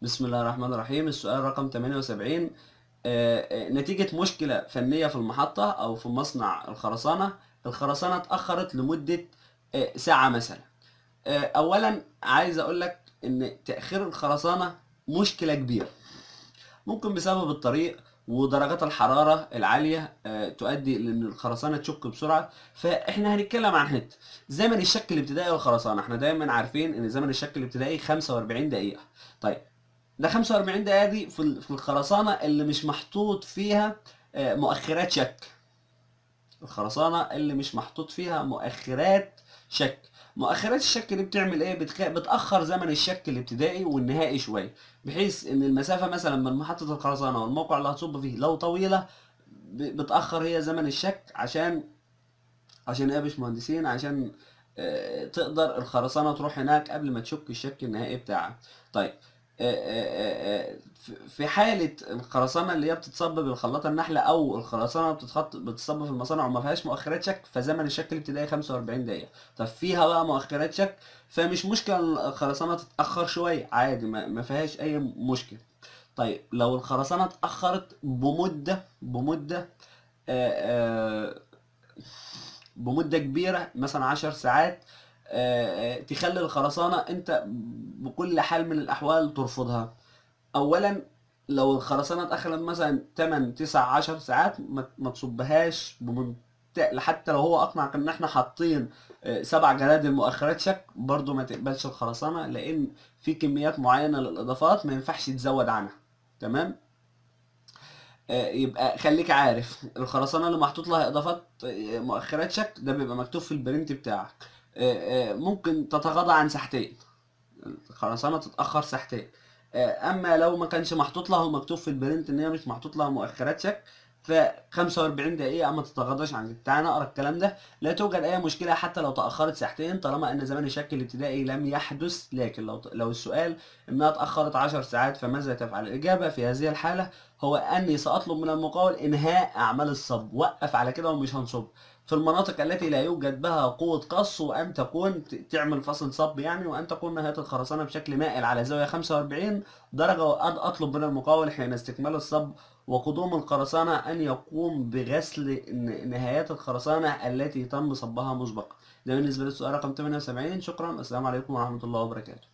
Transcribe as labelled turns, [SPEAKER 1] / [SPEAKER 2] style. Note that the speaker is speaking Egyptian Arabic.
[SPEAKER 1] بسم الله الرحمن الرحيم السؤال رقم 78 آه، آه، نتيجة مشكلة فنية في المحطة أو في مصنع الخرسانة الخرسانة اتأخرت لمدة آه، ساعة مثلا آه، أولا عايز أقول لك إن تأخير الخرسانة مشكلة كبيرة ممكن بسبب الطريق ودرجات الحرارة العالية آه، تؤدي لأن الخرسانة تشك بسرعة فإحنا هنتكلم عن حتة زمن الشك الابتدائي للخرسانة إحنا دايما عارفين إن زمن الشك الابتدائي 45 دقيقة طيب ده 45 دقيقة دي في ال- في الخرسانة اللي مش محطوط فيها آه، مؤخرات شك الخرسانة اللي مش محطوط فيها مؤخرات شك مؤخرات الشك دي بتعمل ايه بتخ... بتأخر زمن الشك الابتدائي والنهائي شوية بحيث ان المسافة مثلا من محطة الخرسانة والموقع اللي هتصب فيه لو طويلة ب... بتأخر هي زمن الشك عشان عشان ايه يا باشمهندسين عشان آه، تقدر الخرسانة تروح هناك قبل ما تشك الشك النهائي بتاعها طيب آه، آه، آه، في- في حالة الخرسانة اللي هي بتتصب بالخلاطة النحلة أو الخرسانة بتتخط بتتصب في المصانع وما فيهاش مؤخرات شك فزمن الشك الابتدائي 45 دقيقة طب فيها بقى مؤخرات شك فمش مشكلة إن الخرسانة تتأخر شوية عادي ما ما فيهاش أي مشكلة طيب لو الخرسانة اتأخرت بمدة بمدة آه، آه، بمدة كبيرة مثلا عشر ساعات آه، آه، تخلي الخرسانة انت بكل حال من الأحوال ترفضها أولا لو الخرسانة اتأخرت مثلا 8 9 10 ساعات ما ما تصبهاش بمنت... حتى لو هو أقنعك إن احنا حاطين آه، سبع جرادل مؤخرات شك برضو ما تقبلش الخرسانة لأن في كميات معينة للإضافات ما ينفعش تزود عنها تمام آه، يبقى خليك عارف الخرسانة اللي محطوط لها إضافات آه، مؤخرات شك ده بيبقى مكتوب في البرنت بتاعك آه، آه، ممكن تتغاضى عن ساعتين الخرسانة تتأخر ساعتين آه، أما لو ما كانش محطوط لها مكتوب في البرنت إن هي مش محطوط لها مؤخرات شك ف 45 دقيقة ما تتغاضاش عن تعالى نقرا الكلام ده لا توجد أي مشكلة حتى لو تأخرت ساعتين طالما أن زمن الشك الابتدائي لم يحدث لكن لو لو السؤال إنها اتأخرت 10 ساعات فماذا تفعل؟ الإجابة في هذه الحالة هو أني سأطلب من المقاول إنهاء أعمال الصب وقف على كده ومش هنصب في المناطق التي لا يوجد بها قوة قص وأن تكون ت- تعمل فصل صب يعني وأن تكون نهاية الخرسانة بشكل مائل على زاوية 45 درجة وأن أطلب من المقاول حين استكمال الصب وقدوم الخرسانة أن يقوم بغسل ن- نهايات الخرسانة التي تم صبها مسبقا ده بالنسبة للسؤال رقم 78 شكرا السلام عليكم ورحمة الله وبركاته